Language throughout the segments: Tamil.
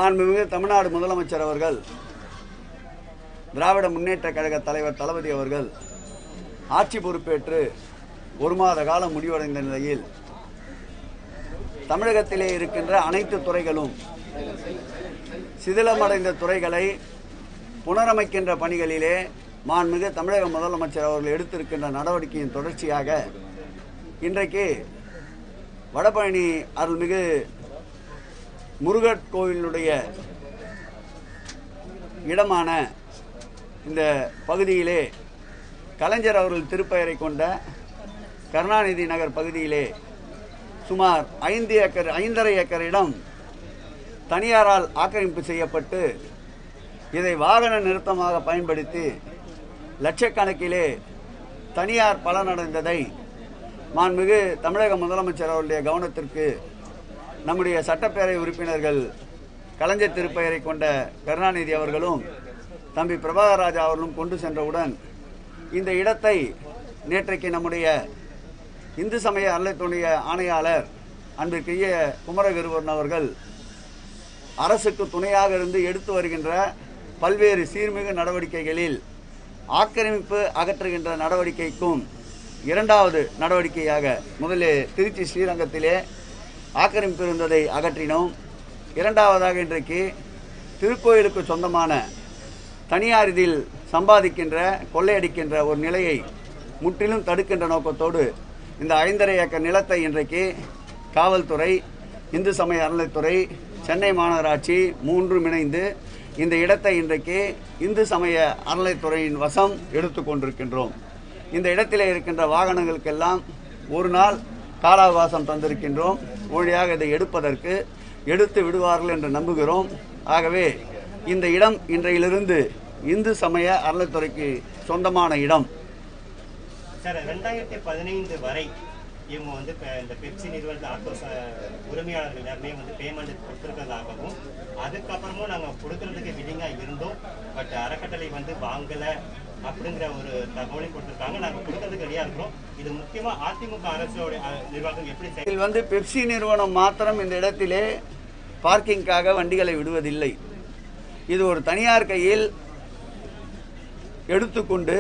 மாண்புமிகு தமிழ்நாடு முதலமைச்சர் அவர்கள் திராவிட முன்னேற்ற கழக தலைவர் தளபதி அவர்கள் ஆட்சி பொறுப்பேற்று ஒரு மாத காலம் முடிவடைந்த நிலையில் தமிழகத்திலே இருக்கின்ற அனைத்து துறைகளும் சிதிலமடைந்த துறைகளை புனரமைக்கின்ற பணிகளிலே மாண்புமிகு தமிழக முதலமைச்சர் அவர்கள் எடுத்திருக்கின்ற நடவடிக்கையின் தொடர்ச்சியாக இன்றைக்கு வடபழனி அருள்மிகு முருகர் கோவிலுடைய இடமான இந்த பகுதியிலே கலைஞர் அவர்கள் திருப்பெயரை கொண்ட கருணாநிதி நகர் பகுதியிலே சுமார் ஐந்து ஏக்கர் ஐந்தரை ஏக்கர் இடம் தனியாரால் ஆக்கிரமிப்பு செய்யப்பட்டு இதை வாகன நிறுத்தமாக பயன்படுத்தி லட்சக்கணக்கிலே தனியார் பலனடைந்ததை மாண்புமிகு தமிழக முதலமைச்சர் அவருடைய கவனத்திற்கு நம்முடைய சட்டப்பேரவை உறுப்பினர்கள் கலைஞர் திருப்பெயரை கொண்ட கருணாநிதி அவர்களும் தம்பி பிரபாகர் ராஜா அவர்களும் கொண்டு சென்றவுடன் இந்த இடத்தை நேற்றைக்கு நம்முடைய இந்து சமய அறநிலைத்துடைய ஆணையாளர் அன்பிற்குரிய குமரகுருவன் அவர்கள் அரசுக்கு துணையாக இருந்து எடுத்து வருகின்ற பல்வேறு சீர்மிகு நடவடிக்கைகளில் ஆக்கிரமிப்பு அகற்றுகின்ற நடவடிக்கைக்கும் இரண்டாவது நடவடிக்கையாக முதலில் திருச்சி ஸ்ரீரங்கத்திலே ஆக்கிரமிப்பு இருந்ததை அகற்றினோம் இரண்டாவதாக இன்றைக்கு திருக்கோயிலுக்கு சொந்தமான தனியார் இதில் சம்பாதிக்கின்ற கொள்ளையடிக்கின்ற ஒரு நிலையை முற்றிலும் தடுக்கின்ற நோக்கத்தோடு இந்த ஐந்தரை ஏக்கர் நிலத்தை இன்றைக்கு காவல்துறை இந்து சமய அறநிலைத்துறை சென்னை மாநகராட்சி மூன்றும் இணைந்து இந்த இடத்தை இன்றைக்கு இந்து சமய அறநிலைத்துறையின் வசம் எடுத்துக் கொண்டிருக்கின்றோம் இந்த இடத்திலே இருக்கின்ற வாகனங்களுக்கெல்லாம் ஒரு நாள் கால அவகாசம் தந்திருக்கின்றோம் உடனடியாக இதை எடுப்பதற்கு எடுத்து விடுவார்கள் என்று நம்புகிறோம் ஆகவே இந்த இடம் இன்றையிலிருந்து இந்து சமய அறநிலைத்துறைக்கு சொந்தமான இடம் சார் ரெண்டாயிரத்தி பதினைந்து வரை இவங்க வந்து இப்ப இந்த பெப்சி நிறுவனத்தில் ஆட்டோ ச- உரிமையாளர்கள் எல்லாருமே வந்து பேமெண்ட் கொடுத்துருக்கிறதாகவும் அதுக்கப்புறமும் நாங்கள் கொடுக்கறதுக்கு வில்லிங்கா இருந்தோம் பட் அறக்கட்டளை வந்து வாங்கல அப்படிங்கிற ஒரு தகவலை கொடுத்துருக்காங்க நாங்கள் கொடுக்கறதுக்கு ரெடியா இருக்கிறோம் இது முக்கியமா அதிமுக அரசோட அஹ், நிர்வாகம் எப்படி செயல் இதில் வந்து பெப்சி நிறுவனம் மாத்திரம் இந்த இடத்திலே பார்க்கிங்காக வண்டிகளை விடுவதில்லை இது ஒரு தனியார் கையில் எடுத்துக்கொண்டு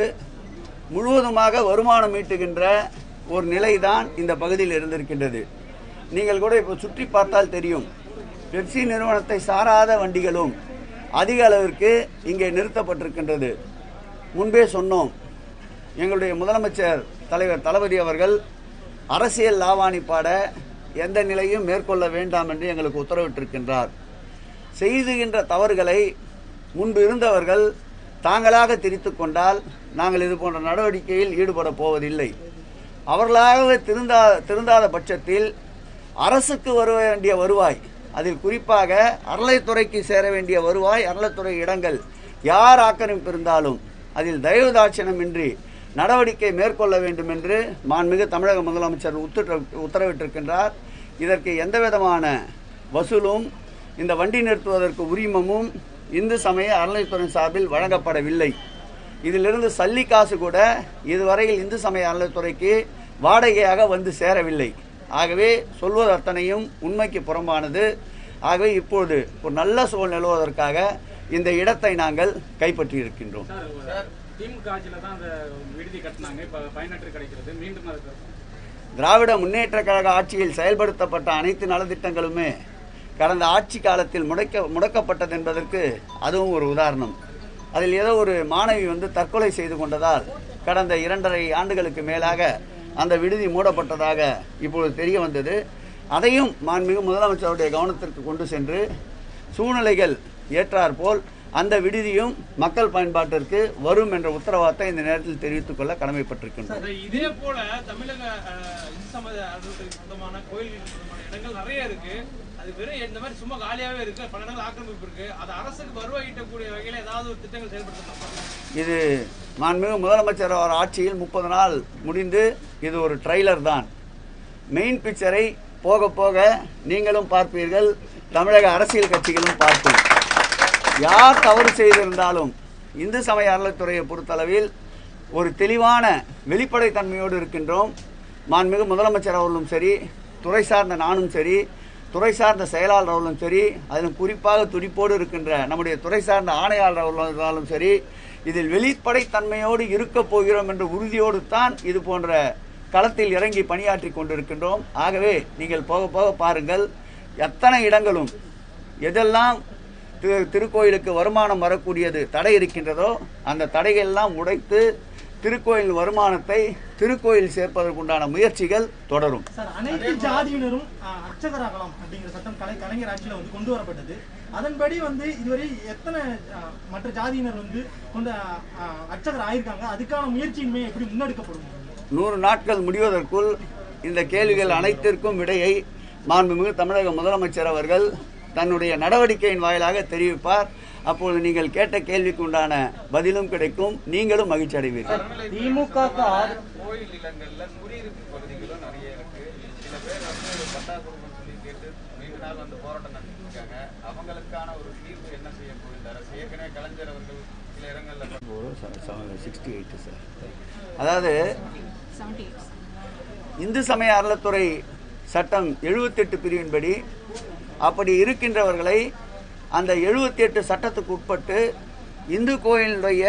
முழுவதுமாக வருமானம் ஈட்டுகின்ற ஒரு நிலைதான் இந்த பகுதியில் இருந்திருக்கின்றது நீங்கள் கூட இப்போ சுற்றி பார்த்தால் தெரியும் பெப்சி நிறுவனத்தை சாராத வண்டிகளும் அதிக அளவிற்கு இங்கே நிறுத்தப்பட்டிருக்கின்றது முன்பே சொன்னோம் எங்களுடைய முதலமைச்சர் தலைவர் தளபதி அவர்கள் அரசியல் லாவாணி பாட எந்த நிலையும் மேற்கொள்ள வேண்டாம் என்று எங்களுக்கு உத்தரவிட்டிருக்கின்றார் செய்துகின்ற தவறுகளை முன்பு இருந்தவர்கள் தாங்களாக திரித்துக் கொண்டால் நாங்கள் இது போன்ற நடவடிக்கையில் ஈடுபட போவதில்லை அவர்களாகவே திருந்தா திருந்தாத பட்சத்தில் அரசுக்கு வர வேண்டிய வருவாய் அதில் குறிப்பாக அறளைத்துறைக்கு சேர வேண்டிய வருவாய் அறளைத்துறை இடங்கள் யார் ஆக்கிரமிப்பு இருந்தாலும் அதில் தயவு தாட்சணமின்றி நடவடிக்கை மேற்கொள்ள வேண்டும் என்று மாண்புமிகு தமிழக முதலமைச்சர் உத்தர- உத்தரவிட்டிருக்கின்றார் இதற்கு எந்தவிதமான வசூலும் இந்த வண்டி நிறுத்துவதற்கு உரிமமும் இந்து சமய அறநிலைத்துறை சார்பில் வழங்கப்படவில்லை இதிலிருந்து சல்லி காசு கூட இதுவரையில் இந்து சமய அறநிலைத்துறைக்கு வாடகையாக வந்து சேரவில்லை ஆகவே சொல்வது அத்தனையும் உண்மைக்கு புறம்பானது ஆகவே இப்பொழுது ஒரு நல்ல சூழல் நிலவுவதற்காக இந்த இடத்தை நாங்கள் கைப்பற்றி இருக்கின்றோம் சார் திமுக ஆட்சியில தான் அந்த விடுதி கட்டினாங்க இப்ப பயனற்று கிடைக்கிறது மீண்டும் அதுக்கு திராவிட முன்னேற்ற கழக ஆட்சியில் செயல்படுத்தப்பட்ட அனைத்து நலத்திட்டங்களுமே கடந்த ஆட்சி காலத்தில் முடக்க முடக்கப்பட்டது என்பதற்கு அதுவும் ஒரு உதாரணம் அதில் ஏதோ ஒரு மாணவி வந்து தற்கொலை செய்து கொண்டதால் கடந்த இரண்டரை ஆண்டுகளுக்கு மேலாக அந்த விடுதி மூடப்பட்டதாக இப்பொழுது தெரிய வந்தது அதையும் மாண்புமிகு முதலமைச்சருடைய கவனத்திற்கு கொண்டு சென்று சூழ்நிலைகள் ஏற்றாற்போல் அந்த விடுதியும் மக்கள் பயன்பாட்டிற்கு வரும் என்ற உத்தரவாதத்தை இந்த நேரத்தில் தெரிவித்துக் கொள்ள கடமைப்பட்டிருக்கின்றோம் சார், இதே போல தமிழக அஹ், இந்து சமய அறநிலையத்துறைக்கு சொந்தமான கோயில்களுக்கு சொந்தமான இடங்கள் நிறைய இருக்கு அது வெறும் இந்த மாதிரி சும்மா காலியாவே இருக்கு பல இடங்கள் ஆக்கிரமிப்பு இருக்கு அது அரசுக்கு வருவாய் ஈட்டக்கூடிய வகையில ஏதாவது ஒரு திட்டங்கள் செயல்படுத்தணும் இது மாண்புமிகு முதலமைச்சர் அவர் ஆட்சியில் முப்பது நாள் முடிந்து இது ஒரு ட்ரைலர் தான் மெயின் பிக்சரை போக போக நீங்களும் பார்ப்பீர்கள் தமிழக அரசியல் கட்சிகளும் பார்க்கும் யார் தவறு செய்திருந்தாலும் இந்து சமய அறநிலைத்துறையை பொறுத்தளவில் ஒரு தெளிவான வெளிப்படைத்தன்மையோடு இருக்கின்றோம் மாண்புமிகு முதலமைச்சர் அவர்களும் சரி துறை சார்ந்த நானும் சரி துறை சார்ந்த செயலாளர்களும் சரி அதிலும் குறிப்பாக துடிப்போடு இருக்கின்ற நம்முடைய துறை சார்ந்த ஆணையாளர்களும் சரி இதில் வெளிப்படைத்தன்மையோடு இருக்கப் போகிறோம் என்ற உறுதியோடு தான் இது போன்ற களத்தில் இறங்கி பணியாற்றி கொண்டிருக்கின்றோம் ஆகவே நீங்கள் போக போக பாருங்கள் எத்தனை இடங்களும் எதெல்லாம் திரு- திருக்கோயிலுக்கு வருமானம் வரக்கூடியது தடை இருக்கின்றதோ அந்த தடைகளெல்லாம் உடைத்து திருக்கோயில் வருமானத்தை திருக்கோயில் சேர்ப்பதற்குண்டான முயற்சிகள் தொடரும் சார் அனைத்து ஜாதியினரும் அஹ், அர்ச்சகராகலாம் அப்படிங்கிற சட்டம் கலை கலைஞர் ஆட்சியில வந்து கொண்டு வரப்பட்டது அதன்படி வந்து இதுவரை எத்தனை அஹ், மற்ற ஜாதியினர் வந்து கொண்டு அஹ், அஹ், அர்ச்சகர் ஆயிருக்காங்க அதுக்கான முயற்சியின்மை எப்படி முன்னெடுக்கப்படும் நூறு நாட்கள் முடிவதற்குள் இந்த கேள்விகள் அனைத்திற்கும் விடையை மாண்புமிகு தமிழக முதலமைச்சர் அவர்கள் தன்னுடைய நடவடிக்கையின் வாயிலாக தெரிவிப்பார் அப்பொழுது நீங்கள் கேட்ட கேள்விக்கு உண்டான பதிலும் கிடைக்கும் நீங்களும் மகிழ்ச்சி அடைவீர்கள் திமுக கோயில் நிலங்கள்ல குடியிருப்பு பகுதிகளும் நிறைய இருக்கு சில பேர் வந்து பட்டா கொடுக்கணும்னு சொல்லி கேட்டு நீண்ட நாள் வந்து போராட்டம் நடத்திட்டு இருக்காங்க அவங்களுக்கான ஒரு தீர்வு என்ன செய்ய போகின்ற அரசு ஏற்கனவே கலைஞர் அவர்கள் சில இடங்கள்ல சிக்ஸ்டி எயிட் சார் அதாவது இந்து சமய அறநிலைத்துறை சட்டம் 78 பிரிவின்படி அப்படி இருக்கின்றவர்களை அந்த 78 சட்டத்துக்கு உட்பட்டு இந்து கோயிலுடைய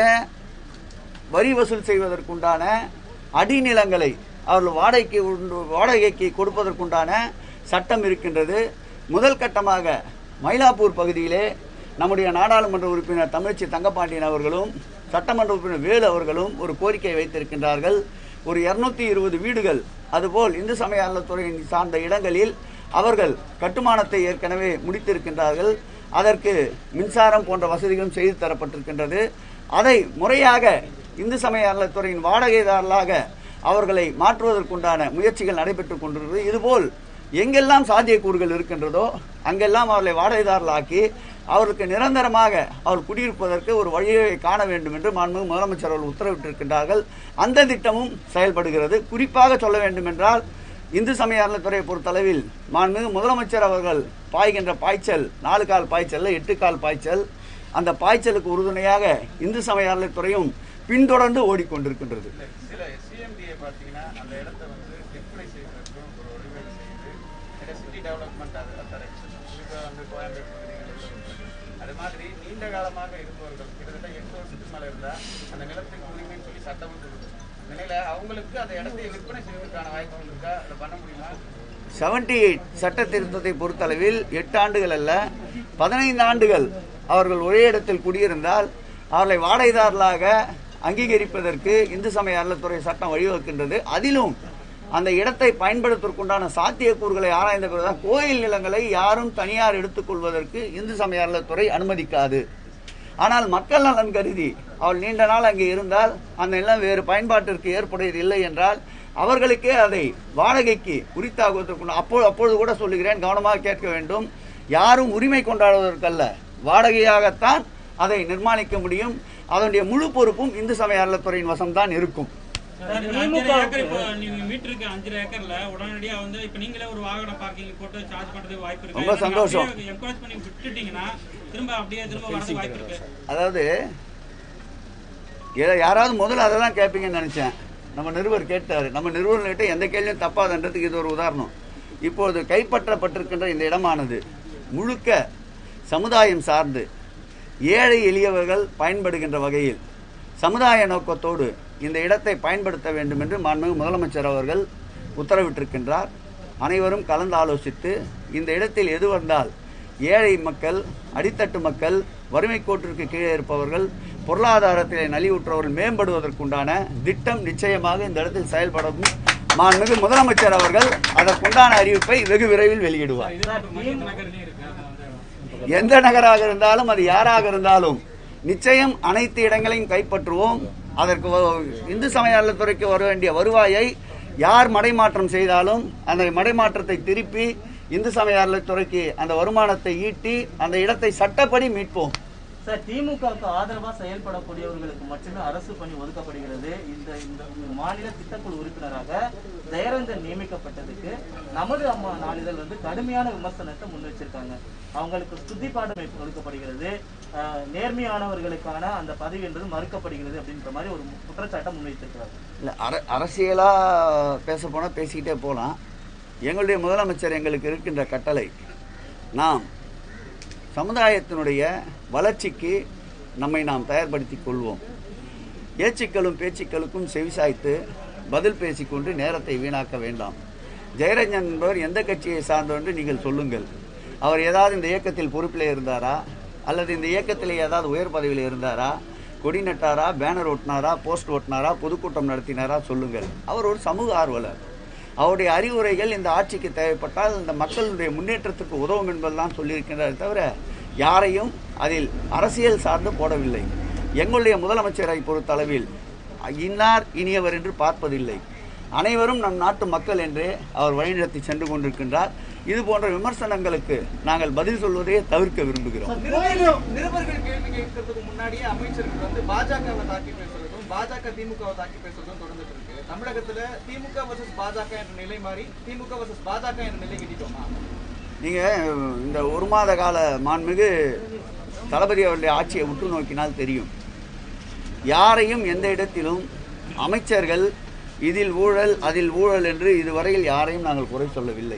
வரி வசூல் செய்வதற்குண்டான அடிநிலங்களை அவர்கள் வாடகைக்கு உண்டு- வாடகைக்கு கொடுப்பதற்குண்டான சட்டம் இருக்கின்றது முதல் கட்டமாக மயிலாப்பூர் பகுதியிலே நம்முடைய நாடாளுமன்ற உறுப்பினர் தமிழ்ச்சி தங்கப்பாண்டியன் அவர்களும் சட்டமன்ற உறுப்பினர் வேலு அவர்களும் ஒரு கோரிக்கை வைத்திருக்கின்றார்கள் ஒரு இருநூத்தி இருபது வீடுகள் அதுபோல் இந்து சமய அறநிலைத்துறையின் சார்ந்த இடங்களில் அவர்கள் கட்டுமானத்தை ஏற்கனவே முடித்திருக்கின்றார்கள் அதற்கு மின்சாரம் போன்ற வசதிகளும் செய்து தரப்பட்டிருக்கின்றது அதை முறையாக இந்து சமய அறநிலைத்துறையின் வாடகைதாரர்களாக அவர்களை மாற்றுவதற்குண்டான முயற்சிகள் நடைபெற்றுக் கொண்டிருக்கிறது இதுபோல் எங்கெல்லாம் சாத்தியக்கூறுகள் இருக்கின்றதோ அங்கெல்லாம் அவர்களை வாடகைதாரர்களாக்கி அவருக்கு நிரந்தரமாக அவர் குடியிருப்பதற்கு ஒரு வழியை காண வேண்டும் என்று மாண்புமிகு முதலமைச்சர் அவர்கள் உத்தரவிட்டிருக்கின்றார்கள் அந்த திட்டமும் செயல்படுகிறது குறிப்பாக சொல்ல வேண்டும் என்றால் இந்து சமய அறநிலைத்துறையை பொறுத்தளவில் மாண்புமிகு முதலமைச்சர் அவர்கள் பாய்கின்ற பாய்ச்சல் நாலு கால் பாய்ச்சல்ல எட்டு கால் பாய்ச்சல் அந்த பாய்ச்சலுக்கு உறுதுணையாக இந்து சமய அறநிலைத்துறையும் பின்தொடர்ந்து ஓடிக்கொண்டிருக்கின்றது சில சிஎம்டிஏ பார்த்தீங்கன்னா அந்த இடத்த வந்து விற்பனை செய்வதற்கும் ஒரு உரிமை செய்து சிட்டி டெவலப்மெண்ட் அது அந்த குறிப்பாக வந்து கோயம்பேடு பகுதிகளில் உண்டு. அது மாதிரி நீண்ட காலமாக இருப்பவர்கள் கிட்டத்தட்ட எட்டு வருஷத்துக்கு மேலே இருந்தால் அந்த நிலத்துக்கு உரிமைன்னு சொல்லி சட்டமும் சொல்லுது இந்த நிலை அவங்களுக்கு அந்த இடத்தை விற்பனை செய்வதற்கான வாய்ப்புகள் இருக்கா அதை பண்ண முடியுமா செவன்டி எயிட் சட்ட திருத்தத்தை பொறுத்தளவில் எட்டு ஆண்டுகள் அல்ல பதினைந்து ஆண்டுகள் அவர்கள் ஒரே இடத்தில் குடியிருந்தால் அவர்களை வாடகைதாரர்களாக அங்கீகரிப்பதற்கு இந்து சமய அறநிலைத்துறை சட்டம் வழிவகுக்கின்றது அதிலும் அந்த இடத்தை பயன்படுத்துவதற்குண்டான சாத்தியக்கூறுகளை ஆராய்ந்த பிறகுதான் கோயில் நிலங்களை யாரும் தனியார் எடுத்துக்கொள்வதற்கு இந்து சமய அறநிலைத்துறை அனுமதிக்காது ஆனால் மக்கள் நலன் கருதி அவள் நீண்ட நாள் அங்கே இருந்தால் அந்த நிலம் வேறு பயன்பாட்டிற்கு ஏற்புடையது இல்லை என்றால் அவர்களுக்கே அதை வாடகைக்கு உரித்தாகுவதற்கு அப்போ அப்பொழுது கூட சொல்லுகிறேன் கவனமாக கேட்க வேண்டும் யாரும் உரிமை கொண்டாடுவதற்கல்ல வாடகையாகத்தான் அதை நிர்மாணிக்க முடியும் அதனுடைய முழு பொறுப்பும் இந்து சமய அறநிலைத்துறையின் வசம்தான் இருக்கும் அஞ்சரை ஏக்கர் இப்போ நீங்க மீட்டருக்கு அஞ்சரை ஏக்கர்ல உடனடியா வந்து இப்ப நீங்களே ஒரு வாகன பார்க்கிங் போட்டு சார்ஜ் பண்றதுக்கு வாய்ப்பு இருக்கு ரொம்ப சந்தோஷம். என்கரேஜ் பண்ணி விட்டுட்டீங்கன்னா திரும்ப அப்படியே திரும்ப வரதுக்கு வாய்ப்பு இருக்கு அதாவது ஏதோ யாராவது முதல்ல அதை தான் கேட்பீங்கன்னு நினைச்சேன் நம்ம நிருபர் கேட்டார் நம்ம நிருபர்கிட்ட எந்த கேள்வியும் தப்பாதுன்றதுக்கு இது ஒரு உதாரணம் இப்போது கைப்பற்றப்பட்டிருக்கின்ற இந்த இடமானது முழுக்க சமுதாயம் சார்ந்து ஏழை எளியவர்கள் பயன்படுகின்ற வகையில் சமுதாய நோக்கத்தோடு இந்த இடத்தை பயன்படுத்த வேண்டும் என்று மாண்புமிகு முதலமைச்சர் அவர்கள் உத்தரவிட்டிருக்கின்றார் அனைவரும் கலந்து ஆலோசித்து இந்த இடத்தில் எது வந்தால் ஏழை மக்கள் அடித்தட்டு மக்கள் வறுமை கோட்டிற்கு கீழே இருப்பவர்கள் பொருளாதாரத்திலே நலிவுற்றவர்கள் மேம்படுவதற்குண்டான திட்டம் நிச்சயமாக இந்த இடத்தில் செயல்படும் மாண்புமிகு முதலமைச்சர் அவர்கள் அதற்குண்டான அறிவிப்பை வெகு விரைவில் வெளியிடுவார் இது மகிழ்ச்சி நகர்லயும் இருக்கு அது வந்து எந்த நகராக இருந்தாலும் அது யாராக இருந்தாலும் நிச்சயம் அனைத்து இடங்களையும் கைப்பற்றுவோம் அதற்கு வ- இந்து சமய அறநிலைத்துறைக்கு வர வேண்டிய வருவாயை யார் மடைமாற்றம் செய்தாலும் அந்த மடைமாற்றத்தை திருப்பி இந்து சமய அறநிலைத்துறைக்கு அந்த வருமானத்தை ஈட்டி அந்த இடத்தை சட்டப்படி மீட்போம் சார் திமுகவுக்கு ஆதரவா செயல்படக்கூடியவர்களுக்கு மட்டுமே அரசு பணி ஒதுக்கப்படுகிறது இந்த இந்த மாநில திட்டக்குழு உறுப்பினராக ஜெயரஞ்சன் நியமிக்கப்பட்டதுக்கு நமது அம்மா நாளிதழ் வந்து கடுமையான விமர்சனத்தை முன் வச்சிருக்காங்க அவங்களுக்கு ஸ்துதி பாடம் கொடுக்கப்படுகிறது அஹ், நேர்மையானவர்களுக்கான அந்த பதவி என்பது மறுக்கப்படுகிறது அப்படின்ற மாதிரி ஒரு குற்றச்சாட்டை முன்வைத்திருக்கிறார் இல்லை அர அரசியலாக பேச போனால் பேசிக்கிட்டே போகலாம் எங்களுடைய முதலமைச்சர் எங்களுக்கு இருக்கின்ற கட்டளை நாம் சமுதாயத்தினுடைய வளர்ச்சிக்கு நம்மை நாம் தயார்படுத்திக் கொள்வோம் ஏச்சுக்களும் பேச்சுக்களுக்கும் செவிசாய்த்து பதில் பேசிக்கொண்டு நேரத்தை வீணாக்க வேண்டாம் ஜெயரஞ்சன் என்பவர் எந்த கட்சியை சார்ந்தவர் என்று நீங்கள் சொல்லுங்கள் அவர் ஏதாவது இந்த இயக்கத்தில் பொறுப்பில் இருந்தாரா அல்லது இந்த இயக்கத்தில் ஏதாவது உயர் பதவியில் இருந்தாரா கொடி நட்டாரா பேனர் ஓட்டினாரா போஸ்ட் ஓட்டினாரா பொதுக்கூட்டம் நடத்தினாரா சொல்லுங்கள் அவர் ஒரு சமூக ஆர்வலர் அவருடைய அறிவுரைகள் இந்த ஆட்சிக்கு தேவைப்பட்டால் இந்த மக்களுடைய முன்னேற்றத்துக்கு உதவும் என்பதுதான் சொல்லியிருக்கின்றார் தவிர யாரையும் அதில் அரசியல் சார்ந்து போடவில்லை எங்களுடைய முதலமைச்சரை பொறுத்தளவில் இன்னார் இனியவர் என்று பார்ப்பதில்லை அனைவரும் நம் நாட்டு மக்கள் என்றே அவர் வழிநடத்தி சென்று கொண்டிருக்கின்றார் இது போன்ற விமர்சனங்களுக்கு நாங்கள் பதில் சொல்வதையே தவிர்க்க விரும்புகிறோம் நிருபர்கள் நிருபர்கள் கேள்வி கேட்கறதுக்கு முன்னாடியே அமைச்சர்கள் வந்து பாஜகவை தாக்கி பேசுறதும் பாஜக திமுகவை தாக்கி பேசுறதும் தொடர்ந்துட்டு இருக்கு தமிழகத்துல திமுக வர்சஸ் பாஜக என்ற நிலை மாறி திமுக வர்சஸ் பாஜக என்ற நிலை கட்டிட்டோமா நீங்கள் இந்த ஒரு மாத கால மாண்புமிகு தளபதி அவருடைய ஆட்சியை உற்று நோக்கினால் தெரியும் யாரையும் எந்த இடத்திலும் அமைச்சர்கள் இதில் ஊழல் அதில் ஊழல் என்று இதுவரையில் யாரையும் நாங்கள் குறை சொல்லவில்லை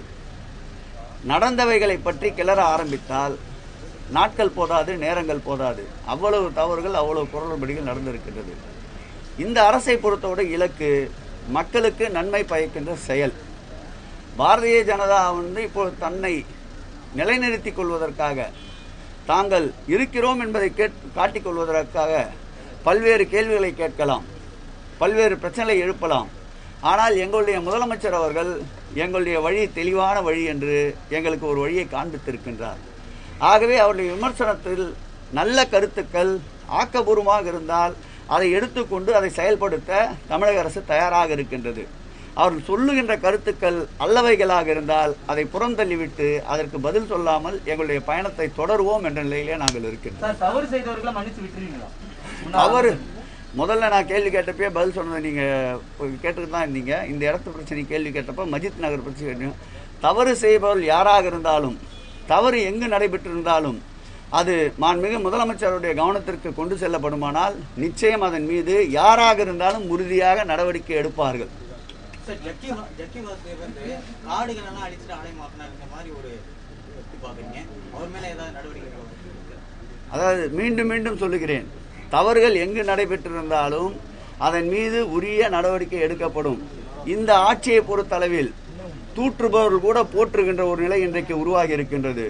நடந்தவைகளை பற்றி கிளற ஆரம்பித்தால் நாட்கள் போதாது நேரங்கள் போதாது அவ்வளவு தவறுகள் அவ்வளவு குரல்படிகள் நடந்திருக்கின்றது இந்த அரசை பொறுத்தவரை இலக்கு மக்களுக்கு நன்மை பயக்கின்ற செயல் பாரதிய ஜனதா வந்து இப்போ தன்னை நிலைநிறுத்திக் கொள்வதற்காக தாங்கள் இருக்கிறோம் என்பதை கேட் காட்டிக் கொள்வதற்காக பல்வேறு கேள்விகளை கேட்கலாம் பல்வேறு பிரச்சனைகளை எழுப்பலாம் ஆனால் எங்களுடைய முதலமைச்சர் அவர்கள் எங்களுடைய வழி தெளிவான வழி என்று எங்களுக்கு ஒரு வழியை காண்பித்திருக்கின்றார் ஆகவே அவருடைய விமர்சனத்தில் நல்ல கருத்துக்கள் ஆக்கபூர்வமாக இருந்தால் அதை எடுத்துக்கொண்டு அதை செயல்படுத்த தமிழக அரசு தயாராக இருக்கின்றது அவர்கள் சொல்லுகின்ற கருத்துக்கள் அல்லவைகளாக இருந்தால் அதை புறந்தள்ளிவிட்டு அதற்கு பதில் சொல்லாமல் எங்களுடைய பயணத்தை தொடருவோம் என்ற நிலையிலே நாங்கள் இருக்கின்றோம் சார் தவறு செய்தவர்களை மன்னிச்சு விட்டுருவீங்களா அவர் முதல்ல நான் கேள்வி கேட்டப்பே பதில் சொன்னதை நீங்கள் கேட்டுட்டு தான் இருந்தீங்க இந்த இடத்து பிரச்சனை கேள்வி கேட்டப்போ மஜித் நகர் பிரச்சனை கேட்டீங்க. தவறு செய்பவர்கள் யாராக இருந்தாலும் தவறு எங்கு நடைபெற்றிருந்தாலும் அது மாண்புமிகு முதலமைச்சருடைய கவனத்திற்கு கொண்டு செல்லப்படுமானால் நிச்சயம் அதன் மீது யாராக இருந்தாலும் உறுதியாக நடவடிக்கை எடுப்பார்கள் சார் ஜக்கி வா- ஜக்கி வாசுதேவ் வந்து காடுகள் எல்லாம் அழிச்சிட்டு ஆலயமாக்கினார் இந்த மாதிரி ஒரு எப்படி பாக்குறீங்க அவர் மேல ஏதாவது நடவடிக்கை எடுக்கணும்? அதாவது மீண்டும் மீண்டும் சொல்லுகிறேன் தவறுகள் எங்கு நடைபெற்றிருந்தாலும் அதன் மீது உரிய நடவடிக்கை எடுக்கப்படும் இந்த ஆட்சியை பொறுத்தளவில் தூற்றுபவர்கள் கூட போற்றுகின்ற ஒரு நிலை இன்றைக்கு உருவாகி இருக்கின்றது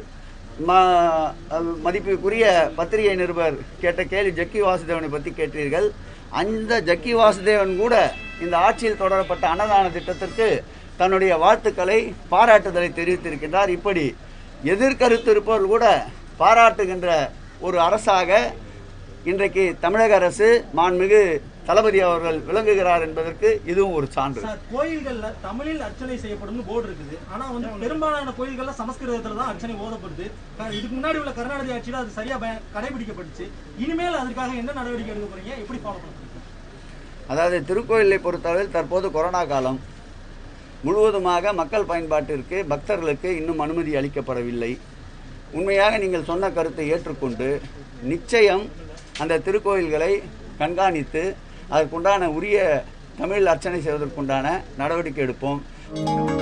ம- அஹ் மதிப்புக்குரிய பத்திரிகை நிருபர் கேட்ட கேள்வி ஜக்கி வாசுதேவனை பற்றி கேட்டீர்கள் அந்த ஜக்கி வாசுதேவன் கூட இந்த ஆட்சியில் தொடரப்பட்ட அன்னதான திட்டத்திற்கு தன்னுடைய வாழ்த்துக்களை பாராட்டுதலை தெரிவித்திருக்கின்றார் இப்படி எதிர்கருத்து இருப்பவர்கள் கூட பாராட்டுகின்ற ஒரு அரசாக இன்றைக்கு தமிழக அரசு மாண்புமிகு தளபதி அவர்கள் விளங்குகிறார் என்பதற்கு இதுவும் ஒரு சான்று சார் கோயில்கள்ல தமிழில் அர்ச்சனை செய்யப்படும் போர்டு இருக்குது ஆனா வந்து பெரும்பாலான கோயில்கள்ல சமஸ்கிருதத்துல தான் அர்ச்சனை ஓதப்படுது க- இதுக்கு முன்னாடி உள்ள கருணாநிதி ஆட்சியில அது சரியா பய- கடைபிடிக்கப்பட்டுச்சு இனிமேல் அதற்காக என்ன நடவடிக்கை எடுக்க போறீங்க எப்படி ஃபாலோ பண்ணுறீங்க அதாவது திருக்கோயிலை பொறுத்தளவில் தற்போது கொரோனா காலம் முழுவதுமாக மக்கள் பயன்பாட்டிற்கு பக்தர்களுக்கு இன்னும் அனுமதி அளிக்கப்படவில்லை உண்மையாக நீங்கள் சொன்ன கருத்தை ஏற்றுக்கொண்டு நிச்சயம் அந்த திருக்கோயில்களை கண்காணித்து அதற்குண்டான உரிய தமிழ் அர்ச்சனை செய்வதற்குண்டான நடவடிக்கை எடுப்போம்